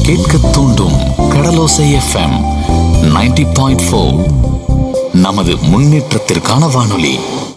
கேட்க தூண்டும் கடலோசை FM 90.4 point நமது முன்னேற்றத்திற்கான வானொலி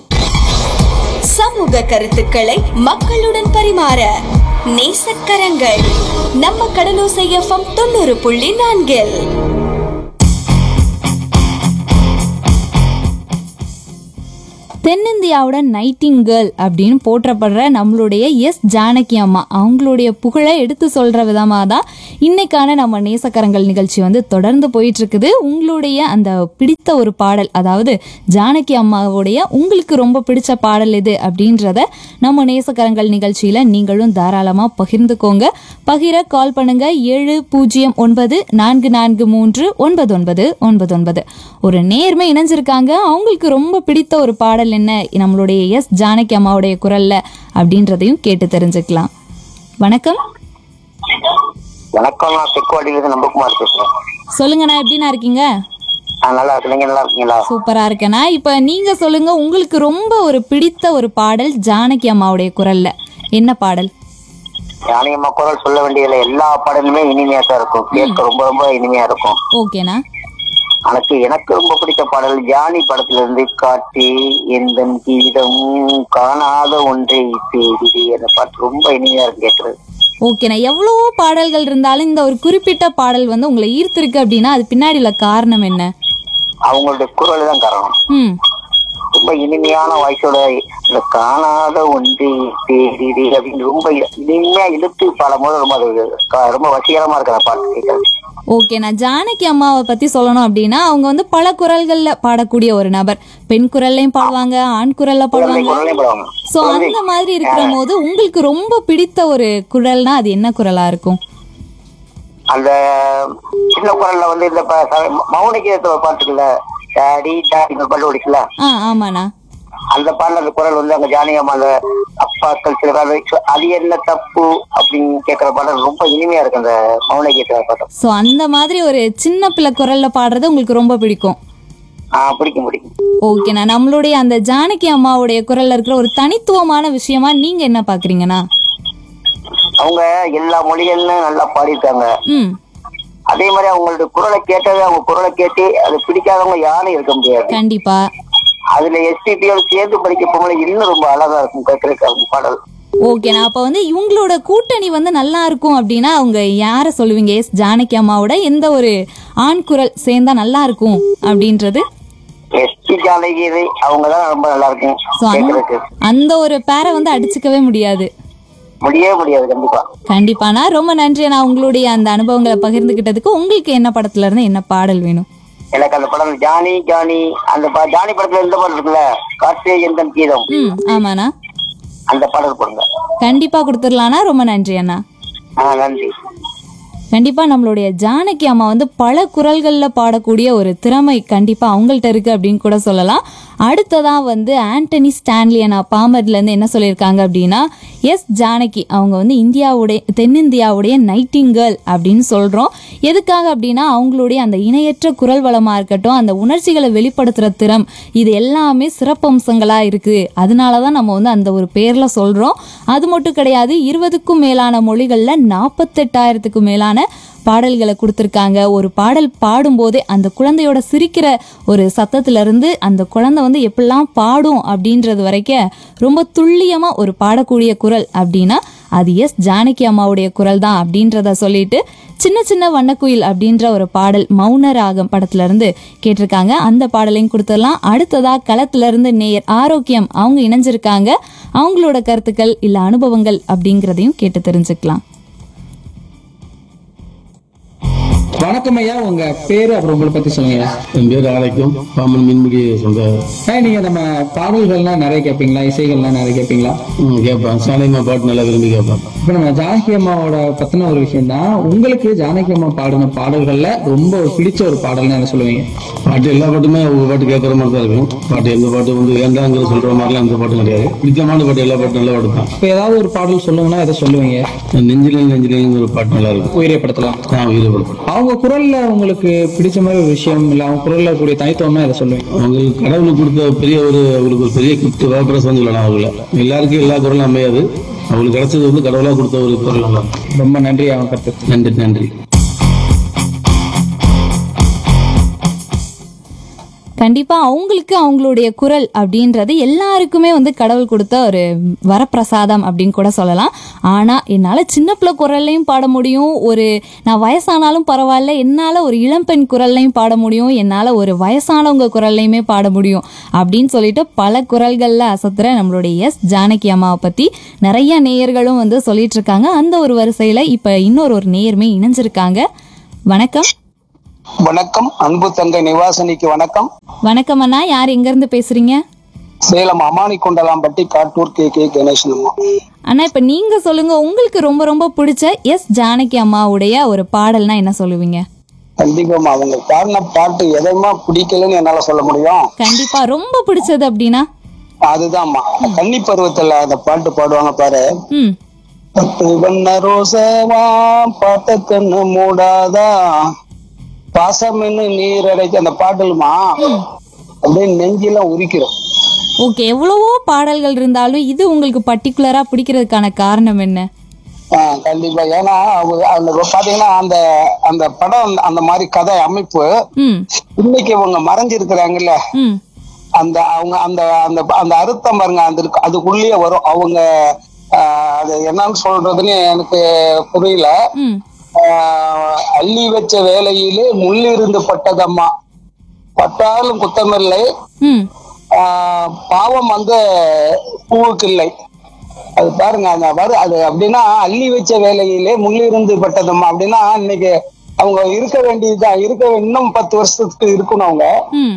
சமூக கருத்துக்களை மக்களுடன் பரிமாற நேசக்கரங்கள் நம்ம கடலோசை எஃப்எம் தொண்ணூறு புள்ளி நான்கில் தென்னிந்தியாவோட நைட்டிங் கேர்ள் அப்படின்னு போற்றப்படுற நம்மளுடைய எஸ் ஜானகி அம்மா அவங்களுடைய புகழை எடுத்து சொல்ற விதமாக தான் இன்னைக்கான நம்ம நேசக்கரங்கள் நிகழ்ச்சி வந்து தொடர்ந்து போயிட்டு இருக்குது உங்களுடைய அந்த பிடித்த ஒரு பாடல் அதாவது ஜானகி அம்மாவுடைய உங்களுக்கு ரொம்ப பிடிச்ச பாடல் எது அப்படின்றத நம்ம நேசக்கரங்கள் நிகழ்ச்சியில நீங்களும் தாராளமாக பகிர்ந்துக்கோங்க பகிர கால் பண்ணுங்க ஏழு பூஜ்ஜியம் ஒன்பது நான்கு நான்கு மூன்று ஒன்பது ஒன்பது ஒன்பது ஒன்பது ஒரு நேர்மை இணைஞ்சிருக்காங்க அவங்களுக்கு ரொம்ப பிடித்த ஒரு பாடல் என்ன நம்மளுடைய எஸ் ஜானகி அம்மாவுடைய குரல்ல அப்படின்றதையும் கேட்டு தெரிஞ்சுக்கலாம் வணக்கம் வணக்கம் நான் தெக்குவாடியிலிருந்து நம்பகுமார் பேசுறேன் சொல்லுங்கண்ணா எப்படிண்ணா இருக்கீங்க நான் நல்லா இருக்கேன் நீங்க நல்லா இருக்கீங்களா சூப்பரா இருக்கேண்ணா இப்ப நீங்க சொல்லுங்க உங்களுக்கு ரொம்ப ஒரு பிடித்த ஒரு பாடல் ஜானகி அம்மாவுடைய குரல்ல என்ன பாடல் யானையம்மா குரல் சொல்ல வேண்டியதுல எல்லா பாடலுமே இனிமையா தான் இருக்கும் கேட்க ரொம்ப ரொம்ப இனிமையா இருக்கும் ஓகேண்ணா எனக்கு எனக்கு ரொம்ப பிடிச்ச பாடல் ஜானி படத்துல இருந்து காட்டி எந்த கீதம் காணாத ஒன்றை தேடி அந்த பாட்டு ரொம்ப இனிமையா இருக்கு கேட்கறது ஓகேண்ணா எவ்வளவோ பாடல்கள் இருந்தாலும் இந்த ஒரு குறிப்பிட்ட பாடல் வந்து உங்களை ஈர்த்திருக்கு அப்படின்னா அது பின்னாடி உள்ள காரணம் என்ன அவங்களுடைய குரல் தான் காரணம் ம் ரொம்ப இனிமையான வாய்ஸோட இந்த காணாத ஒன்றை தேடி அப்படின்னு ரொம்ப இனிமையா இழுத்து பாடும்போது ரொம்ப அது க- ரொம்ப வசீகரமா இருக்கு அந்த பாட்டு கேட்கறது ஓகேண்ணா ஜானகி அம்மாவை பத்தி சொல்லணும் அப்படின்னா அவங்க வந்து பல குரல்கள்ல பாடக்கூடிய ஒரு நபர் பெண் குரல்லையும் பாடுவாங்க ஆண் குரல்ல பாடுவாங்க குரலையும் பாடுவாங்க சோ அந்த மாதிரி இருக்கிற போது உங்களுக்கு ரொம்ப பிடித்த ஒரு குரல்னா அது என்ன குரலா இருக்கும் அந்த சின்ன குரல்ல வந்து இந்த ப- ச- மௌனிகேயத்துல ஒரு பாட்டு இருக்குல்ல டாடி டாடி ஒரு பாட்டு ஓடிச்சுல ஆ ஆமாண்ணா அந்த பாடல அந்த குரல் வந்து அங்க ஜானகியம்மா அந்த அப்பாக்கள் சில பேர் அது என்ன தப்பு அப்படின்னு கேட்கிற பாடல் ரொம்ப இனிமையா இருக்கு அந்த மௌனிகேயத்துல பாட்டம் சோ அந்த மாதிரி ஒரு சின்ன பிள்ளை குரல்ல பாடுறது உங்களுக்கு ரொம்ப பிடிக்கும் ஆஹ் பிடிக்கும் பிடிக்கும் ஓகேண்ணா நம்மளுடைய அந்த ஜானகி அம்மாவுடைய குரல்ல இருக்கிற ஒரு தனித்துவமான விஷயமா நீங்க என்ன பாக்குறீங்கண்ணா அவங்க எல்லா மொழிகள்லும் நல்லா பாடியிருக்காங்க ம் அதே மாதிரி அவங்களோட குரலை கேட்டது அவங்க குரலை கேட்டு அது பிடிக்காதவங்க யாரும் இருக்க முடியாது கண்டிப்பா அதுல எஸ்பிபியோட சேர்ந்து படிக்க போகும்போது இன்னும் ரொம்ப அழகா இருக்கும் கேட்கறதுக்கு அவங்க பாடல் ஓகேண்ணா அப்ப வந்து இவங்களோட கூட்டணி வந்து நல்லா இருக்கும் அப்படின்னா அவங்க யார சொல்லுவீங்க எஸ் ஜானகி அம்மாவோட எந்த ஒரு ஆண் குரல் சேர்ந்தா நல்லா இருக்கும் அப்படின்றது எஸ்பி ஜானகி அவங்க தான் ரொம்ப நல்லா இருக்கும் ஸோ அந்த கேட்கறதுக்கு அந்த ஒரு பேரை வந்து அடிச்சுக்கவே முடியாது முடியவே முடியாது கண்டிப்பா கண்டிப்பாண்ணா ரொம்ப நன்றி நான் உங்களுடைய அந்த அனுபவங்களை பகிர்ந்துகிட்டதுக்கு உங்களுக்கு என்ன படத்துல இருந்து என்ன பாடல் வேணும் எனக்கு அந்த படம் ஜானி ஜானி அந்த ப- ஜானி படத்துல எந்த பாடல் இருக்குல்ல காற்றே எந்தன் கீதம் ம் ஆமாண்ணா அந்த பாடல் போடுங்க கண்டிப்பா கொடுத்துடலாண்ணா ரொம்ப நன்றி அண்ணா ஆ நன்றி கண்டிப்பா நம்மளுடைய ஜானகி அம்மா வந்து பல குரல்கள்ல பாடக்கூடிய ஒரு திறமை கண்டிப்பா அவங்கள்ட்ட இருக்கு அப்படின்னு கூட சொல்லலாம் அடுத்ததா வந்து ஆண்டனி ஸ்டான்லி அண்ணா பாமர்ல இருந்து என்ன சொல்லியிருக்காங்க அப்படின்னா எஸ் ஜானகி அவங்க வந்து இந்தியாவுடைய தென்னிந்தியாவுடைய நைட்டிங் கேர்ள் அப்படின்னு சொல்றோம் எதுக்காக அப்படின்னா அவங்களுடைய அந்த இணையற்ற குரல் வளமா இருக்கட்டும் அந்த உணர்ச்சிகளை வெளிப்படுத்துற திறம் இது எல்லாமே சிறப்பம்சங்களா இருக்கு அதனாலதான் நம்ம வந்து அந்த ஒரு பேர்ல சொல்றோம் அது மட்டும் கிடையாது இருபதுக்கும் மேலான மொழிகள்ல நாற்பத்தெட்டாயிரத்துக்கும் மேலான பாடல்களை கொடுத்துருக்காங்க ஒரு பாடல் பாடும்போதே அந்த குழந்தையோட சிரிக்கிற ஒரு சத்தத்துல இருந்து அந்த குழந்தை வந்து எப்படிலாம் பாடும் அப்படின்றது வரைக்கும் ரொம்ப துல்லியமா ஒரு பாடக்கூடிய குரல் அப்படின்னா அது எஸ் ஜானகி அம்மாவுடைய குரல் தான் அப்படின்றத சொல்லிட்டு சின்ன சின்ன வண்ணக்குயில் அப்படின்ற ஒரு பாடல் மௌன ராகம் படத்துல இருந்து கேட்டிருக்காங்க அந்த பாடலையும் கொடுத்துடலாம் அடுத்ததா களத்துல இருந்து நேயர் ஆரோக்கியம் அவங்க இணைஞ்சிருக்காங்க அவங்களோட கருத்துக்கள் இல்ல அனுபவங்கள் அப்படிங்கிறதையும் கேட்டு தெரிஞ்சுக்கலாம் வணக்கம் ஐயா உங்க பேரு அப்புறம் உங்களை பத்தி சொல்லுங்க என் பேர் ஆலைக்கும் பாம்பன் மீன்பிடி சொந்த ஐயா நீங்க நம்ம பாடல்கள்லாம் நிறைய கேட்பீங்களா இசைகள்லாம் நிறைய கேட்பீங்களா ம், கேட்பேன் சாலைமா பாட்டு நல்லா விரும்பி கேட்பேன் இப்ப நம்ம ஜானகி அம்மாவோட பத்தின ஒரு விஷயம் தான் உங்களுக்கு ஜானகி அம்மா பாடின பாடல்கள்ல ரொம்ப ஒரு பிடிச்ச ஒரு பாடல்னு என்ன சொல்லுவீங்க பாட்டு எல்லா பாட்டுமே அவங்க பாட்டு கேட்கற மாதிரி தான் இருக்கும் பாட்டு எந்த பாட்டு வந்து வேண்டாங்கிற சொல்ற மாதிரிலாம் எந்த பாட்டும் கிடையாது பிடிச்சமான பாட்டு எல்லா பாட்டும் நல்ல பாட்டு தான் இப்ப ஏதாவது ஒரு பாடல் சொல்லுங்கன்னா எதை சொல்லுவீங்க நெஞ்சிலே நெஞ்சிலேங்கிற ஒரு பாட்டு நல்லா இருக்கும் உயிரை படுத்தலாம் நான் ஈடுபடுத்தேன் அவங்க குரல்ல உங்களுக்கு பிடிச்ச மாதிரி ஒரு விஷயம் இல்ல அவங்க குரல்ல கூடிய தனித்துவம்னா எதை சொல்லுவீங்க அவங்களுக்கு கடவுளுக்கு கொடுத்த பெரிய ஒரு அவங்களுக்கு ஒரு பெரிய கிஃப்ட் வாபரசம் சொல்லலாம் அவங்கள எல்லாருக்கும் எல்லா குரலும் அமையாது அவங்களுக்கு கிடைச்சது வந்து கடவுளா கொடுத்த ஒரு குரல் தான் ரொம்ப நன்றி அவங்க கருத்து நன்றி நன்றி கண்டிப்பா அவங்களுக்கு அவங்களுடைய குரல் அப்படின்றது எல்லாருக்குமே வந்து கடவுள் கொடுத்த ஒரு வரப்பிரசாதம் அப்படின்னு கூட சொல்லலாம் ஆனா என்னால சின்ன பிள்ளை குரல்லையும் பாட முடியும் ஒரு நான் வயசானாலும் பரவாயில்ல என்னால ஒரு இளம்பெண் குரல்லையும் பாட முடியும் என்னால ஒரு வயசானவங்க குரல்லையுமே பாட முடியும் அப்படின்னு சொல்லிட்டு பல குரல்கள்ல அசத்துற நம்மளுடைய எஸ் ஜானகி அம்மாவை பத்தி நிறைய நேயர்களும் வந்து சொல்லிட்டு இருக்காங்க அந்த ஒரு வரிசையில இப்ப இன்னொரு ஒரு நேயருமே இணைஞ்சிருக்காங்க வணக்கம் வணக்கம் அன்பு தங்கை நிவாசனிக்கு வணக்கம் வணக்கம் அண்ணா யார் எங்க இருந்து பேசுறீங்க சேலம் அமானி குண்டலாம்பட்டி காட்டூர் கே கே கணேசன் அம்மா அண்ணா இப்ப நீங்க சொல்லுங்க உங்களுக்கு ரொம்ப ரொம்ப பிடிச்ச எஸ் ஜானகி அம்மாவுடைய ஒரு பாடல்னா என்ன சொல்லுவீங்க கண்டிப்பாம்மா அவங்க பாடின பாட்டு எதையுமா பிடிக்கலன்னு என்னால சொல்ல முடியும் கண்டிப்பா ரொம்ப பிடிச்சது அப்படின்னா அதுதான்மா கன்னி பருவத்துல அந்த பாட்டு பாடுவாங்க பாரு ம் பத்து வண்ண ரோசவா பார்த்த கண்ணு மூடாதா பாசம்னு நீர் அடைக்க அந்த பாட்டுலுமா அப்படியே நெஞ்செல்லாம் உரிக்கிறோம் ஓகே எவ்வளவோ பாடல்கள் இருந்தாலும் இது உங்களுக்கு பர்டிகுலரா பிடிக்கிறதுக்கான காரணம் என்ன ஆஹ் கண்டிப்பா ஏன்னா அவங்க அந்த பாத்தீங்கன்னா அந்த அந்த படம் அந்த மாதிரி கதை அமைப்பு ம் இன்னைக்கு அவங்க மறைஞ்சிருக்கிறாங்கல்ல ம் அந்த அவங்க அந்த அந்த அந்த அறுத்தம் பாருங்க அந்த இருக்கு- அதுக்குள்ளேயே வரும் அவங்க ஆஹ், அது என்னன்னு சொல்றதுன்னு எனக்கு புரியல ம் ஆஹ், அள்ளி வச்ச வேலையிலே முள்ளிருந்து பட்டதம்மா பட்டாலும் குத்தமில்லை ம் ஆஹ், பாவம் வந்து பூவுக்கில்லை அது பாருங்க அந்த வரு அது அப்படின்னா அள்ளி வச்ச வேலையிலே முள்ளிருந்து பட்டதம்மா அப்படின்னா இன்னைக்கு அவங்க இருக்க வேண்டியதுதான் இருக்க வே- இன்னும் பத்து வருஷத்துக்கு இருக்கணும் அவங்க ம்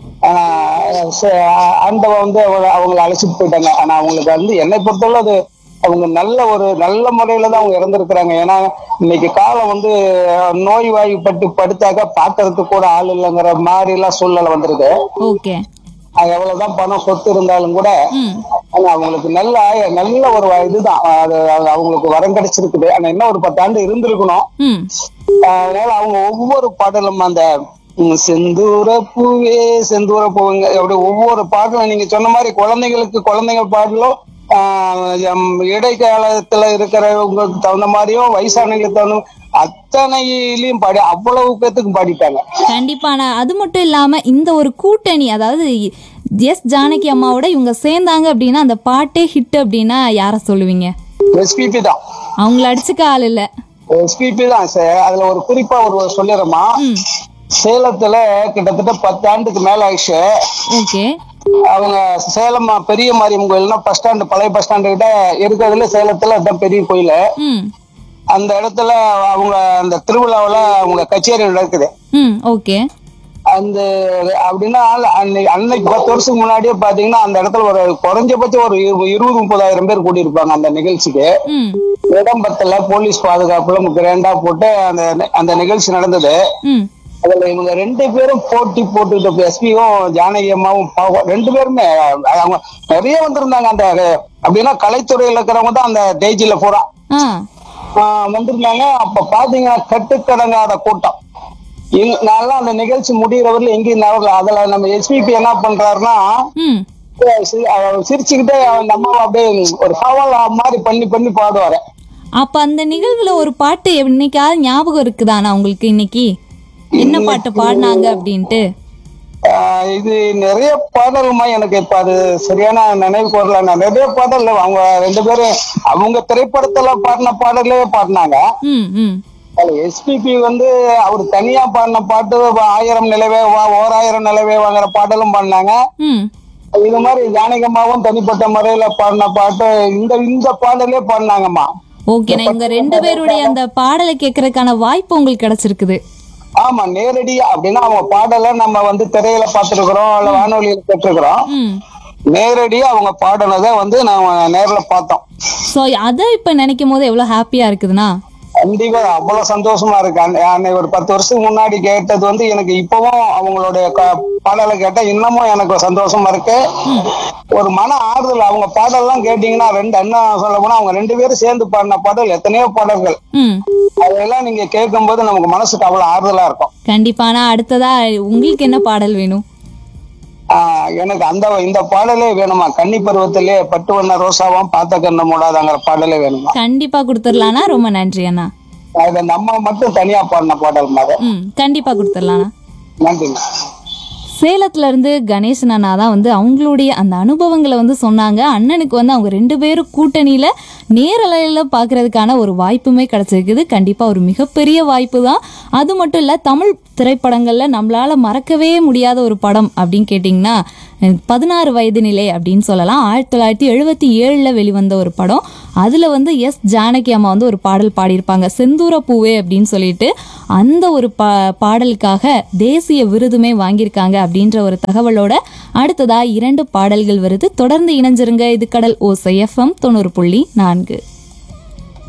ஆஹ் ச- ஆண்டவன் வந்து அவங்க- அவங்கள அழைச்சிட்டு போயிட்டாங்க ஆனா அவங்களுக்கு வந்து என்னை பொறுத்தவரை அது அவங்க நல்ல ஒரு நல்ல முறையில தான் அவங்க இறந்துருக்குறாங்க ஏன்னா இன்னைக்கு காலம் வந்து நோய் வாய்ப்பட்டு படுத்தாக்க பாக்குறதுக்கு கூட ஆள் இல்லைங்கிற மாதிரி எல்லாம் சூழ்நிலை வந்திருக்கு ஓகே அது எவ்வளவுதான் பணம் சொத்து இருந்தாலும் கூட ம் ஆனா அவங்களுக்கு நல்ல நல்ல ஒரு இதுதான் அது அது அவங்களுக்கு வரம் கிடைச்சிருக்குது ஆனா என்ன ஒரு பத்தாண்டு இருந்திருக்கணும் ம் அதனால அவங்க ஒவ்வொரு பாடலும் அந்த ம், செந்தூர பூவே செந்தூர பூவுங்க அப்படி ஒவ்வொரு பாடலும் நீங்க சொன்ன மாதிரி குழந்தைங்களுக்கு குழந்தைங்க பாடலும் ஆஹ், எம் இடைக்காலத்துல இருக்கிறவங்களுக்கு தகுந்த மாதிரியும் வயசானவங்களுக்கு தகுந்த அத்தனையிலையும் பாடி அவ்வளவு பேத்துக்கு பாடிட்டாங்க கண்டிப்பா நான் அது மட்டும் இல்லாம இந்த ஒரு கூட்டணி அதாவது எஸ் ஜானகி அம்மாவோட இவங்க சேர்ந்தாங்க அப்படின்னா அந்த பாட்டே ஹிட் அப்படின்னா யார சொல்லுவீங்க எஸ்பிபி தான் அவங்கள அடிச்சுக்க ஆள் இல்ல எஸ்பிபி தான் சார் அதுல ஒரு குறிப்பா ஒரு சொல்லிடுறோமா ம் சேலத்துல கிட்டத்தட்ட பத்து ஆண்டுக்கு மேல ஆயிடுச்சு ஓகே அவங்க சேலம் பெரிய மாரியம்மன் கோயில்னா பஸ் ஸ்டாண்டு பழைய பஸ் ஸ்டாண்டு கிட்ட இருக்கிறதுல சேலத்துல அதுதான் பெரிய கோயில் ம் அந்த இடத்துல அவங்க அந்த திருவிழாவுல அவங்க கச்சேரி நடக்குது ம் ஓகே அந்த அப்படின்னா அன்னைக்கு அன்னைக்கு பத்து வருஷத்துக்கு முன்னாடியே பாத்தீங்கன்னா அந்த இடத்துல ஒரு குறைஞ்சபட்சம் ஒரு இரு- இருபது முப்பதாயிரம் பேர் கூடி இருப்பாங்க அந்த நிகழ்ச்சிக்கு ம் இடம் பத்தல போலீஸ் பாதுகாப்புல கிராண்டா போட்டு அந்த அந்த நிகழ்ச்சி நடந்தது ம் அதுல இவங்க ரெண்டு பேரும் போட்டி போட்டுக்கிட்டு எஸ்பியும் ஜானகி அம்மாவும் பாவம் ரெண்டு பேருமே அவங்க நிறைய வந்திருந்தாங்க அந்த அப்படின்னா கலைத்துறையில இருக்கிறவங்க தான் அந்த ஸ்டேஜில் பூரா ஆ ஆஹ் வந்திருந்தாங்க அப்ப பாத்தீங்கன்னா கட்டுக்கடங்காத கூட்டம் இங்க- நான்லாம் அந்த நிகழ்ச்சி முடிகிற வரையிலும் எங்கேயும் நகரல அதுல நம்ம எஸ்பிபி என்ன பண்றாருன்னா ம் சி- அவர் சிரிச்சுக்கிட்டே அந்த அம்மாவை அப்படியே ஒரு சவால் மாதிரி பண்ணி பண்ணி பாடுவாரு அப்ப அந்த நிகழ்வுல ஒரு பாட்டு என்னைக்காவது ஞாபகம் இருக்குதானா உங்களுக்கு இன்னைக்கு என்ன பாட்டு பாடினாங்க அப்படின்ட்டு ஆஹ் இது நிறைய பாடல்மா எனக்கு இப்ப அது சரியான நினைவுக்கு வரல நான் நிறைய பாடல் அவங்க ரெண்டு பேரும் அவங்க திரைப்படத்துல பாடின பாடலே பாடினாங்க ம் ம் அதுல எஸ்பிபி வந்து அவர் தனியா பாடின பாட்டு ஆயிரம் நிலவே வா ஓராயிரம் நிலவே வாங்குற பாடலும் பாடினாங்க ம் இது மாதிரி ஜானகம்மாவும் தனிப்பட்ட முறையில பாடின பாட்டு இந்த இந்த பாடலே பாடினாங்கம்மா ஓகே நான் இவங்க ரெண்டு பேருடைய அந்த பாடலை கேட்கறதுக்கான வாய்ப்பு உங்களுக்கு கிடைச்சிருக்குது ஆமா நேரடியா அப்படின்னா அவங்க பாடலை நம்ம வந்து திரையில பார்த்திருக்கிறோம் இல்ல வானொலியில கேட்டிருக்கிறோம் ம் நேரடியா அவங்க பாடினதை வந்து நாம நேர்ல பார்த்தோம் ஸோ அதை இப்போ நினைக்கும் போது எவ்வளோ ஹாப்பியாக இருக்குதுண்ணா கண்டிப்பா அவ்வளவு சந்தோஷமா இருக்கு அன்னை- அன்னைக்கு ஒரு பத்து வருஷத்துக்கு முன்னாடி கேட்டது வந்து எனக்கு இப்பவும் அவங்களுடைய க- பாடலை கேட்டா இன்னமும் எனக்கு சந்தோஷமா இருக்கு ஒரு மன ஆறுதல் அவங்க பாடல்லாம் கேட்டீங்கன்னா ரெண்டு அண்ணா சொல்ல போனா அவங்க ரெண்டு பேரும் சேர்ந்து பாடின பாடல் எத்தனையோ பாடல்கள் ம் அதெல்லாம் நீங்க கேட்கும்போது நமக்கு மனசுக்கு அவ்வளவு ஆறுதலா இருக்கும் கண்டிப்பாண்ணா அடுத்ததா உங்களுக்கு என்ன பாடல் வேணும் ஆஹ் எனக்கு அந்த இந்த பாடலே வேணுமா கன்னி பருவத்திலே பட்டு வண்ண ரோசாவாம் பார்த்த கண்ண மூடாதாங்கிற பாடலே வேணுமா கண்டிப்பா கொடுத்துடலாண்ணா ரொம்ப நன்றி அண்ணா அது நம்ம மட்டும் தனியா பாடின பாடல் மாதிரி ம் கண்டிப்பா கொடுத்துடலாண்ணா நன்றிங்க சேலத்துல இருந்து கணேசன் அண்ணா தான் வந்து அவங்களுடைய அந்த அனுபவங்களை வந்து சொன்னாங்க அண்ணனுக்கு வந்து அவங்க ரெண்டு பேரும் கூட்டணியில நேரலையில் பார்க்கறதுக்கான ஒரு வாய்ப்புமே கிடைச்சிருக்குது கண்டிப்பா ஒரு மிகப்பெரிய வாய்ப்பு தான் அது மட்டும் இல்ல தமிழ் திரைப்படங்கள்ல நம்மளால மறக்கவே முடியாத ஒரு படம் அப்படின்னு கேட்டிங்கன்னா அஹ், பதினாறு வயது நிலை அப்படின்னு சொல்லலாம் ஆயிரத்தி தொள்ளாயிரத்தி எழுபத்தி ஏழில் வெளிவந்த ஒரு படம் அதில் வந்து எஸ் ஜானகி அம்மா வந்து ஒரு பாடல் பாடியிருப்பாங்க செந்தூர பூவே அப்படின்னு சொல்லிட்டு அந்த ஒரு பா பாடலுக்காக தேசிய விருதுமே வாங்கியிருக்காங்க அப்படின்ற ஒரு தகவலோட அடுத்ததா இரண்டு பாடல்கள் வருது தொடர்ந்து இணைஞ்சிருங்க இது கடல் ஓசை எஃப்எம் தொண்ணூறு புள்ளி நான்கு